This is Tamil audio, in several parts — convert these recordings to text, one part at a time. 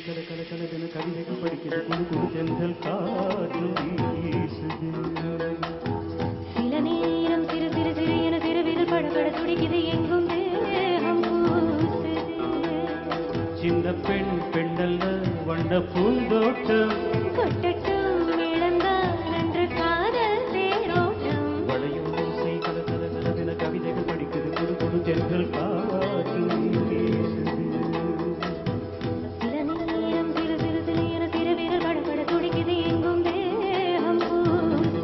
கல கல கலவென கவிதைகள் படிக்கிறது குழு குழு தென்றல் காற்று வீசுது சில நேரம் சிறு சிறு சிறு என சிறுவிரல் படபட துடிக்குது எங்கும் தேகம் கூசுது சின்ன பெண் பெண்ணல்ல வண்ண பூந்தோட்டம் கொட்டட்டும் இழந்தான் என்று காதல் தேரோட்டம் வளையும் ஓசை கல கல கலவென கவிதைகள் படிக்கிறது குழு குழு தென்றல் காற்று வீசுது சில நேரம் சிறு சிறு சிறு என சிறுவிரல் படபட துடிக்குது எங்கும் தேகம் கூசுது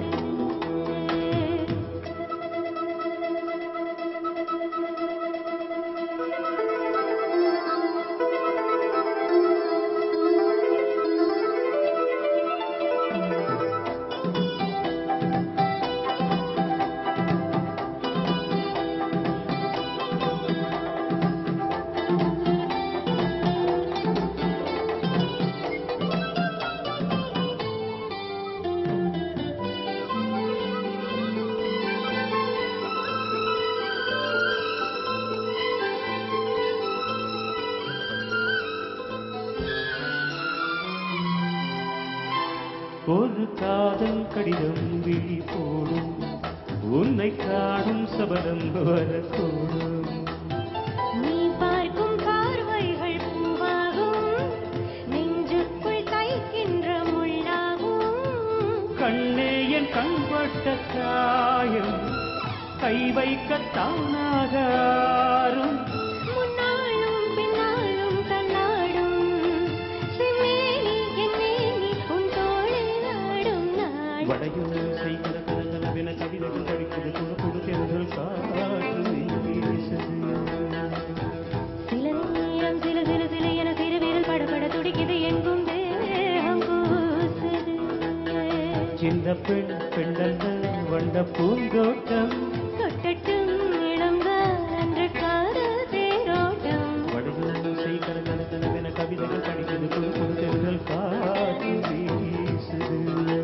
ஒரு காதல் கடிதம் விழி போடும் உன்னை காணும் சபலம் வரக்கூடும் நீ பார்க்கும் பார்வைகள் பூவாகும் நெஞ்சுக்குள் தைக்கின்ற முள்ளாகும் கண்ணே என் கண்பட்ட காயம் கை வைக்கத்தானாகாரும் முன்னாலும் பின்னாலும் தன்னாடும் செம்மேனி என் மேனி உன் தோளில் ஆடும் நாள் வடையோசை கல கல கலவென கவிதைகள் படிக்கிறது குழு குழு தென்றல் காற்று வீசுது சில நேரம் சில சில சில என சிறுவிரல் படபட துடிக்குது எங்கும் தேகம் கூசுது சின்ன பெண் பெண்ணல்ல வண்ண பூந்தோட்டம் தொட்டட்டும் இளம்தான் என்று காதல் தேரோட்டம் வடையோசை கல கல கலவென கவிதைகள் படிக்கிறது குழு குழு தென்றல் காற்று வீசுது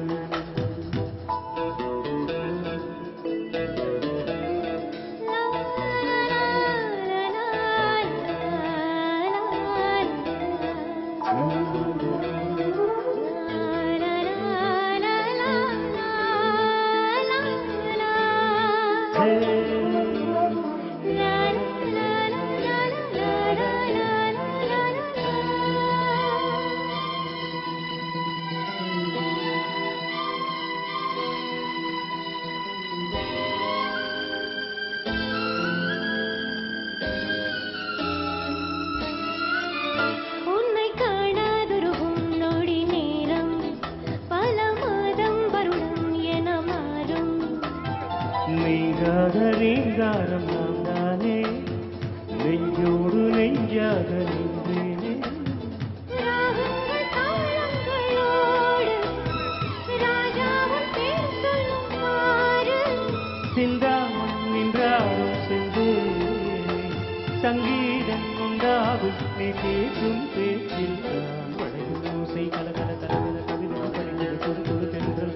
உன்னை காணாதுருகும் நொடி நேரம் பல மாதம் வருடம் என மாறும் நீங்காத ரீங்காரம் நான் தானே நெஞ்சோடு நெஞ்சாக நின்றேனே ராகங்கள் தாளங்களோடு ராஜாவும் பேர் சொல்லுமாறு சிந்தாமல் நின்றாடும் சென்று சங்கீதம் உண்டாகும் நீ பேசும் பேச்சில் தான் வளையும் ஓசை கல கல கலவென கவிதை படிக்கிறது கொடு கொடு தென்றல்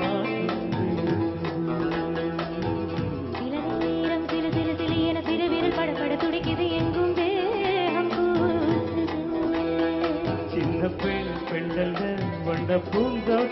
சில நேரம் சில சில சில என சிறுவிரல் படபட துடிக்குது எங்கும் தேகம் கூசுது சின்ன பெண் பெண்டல்ல வண்ட பூந்தோட்டம்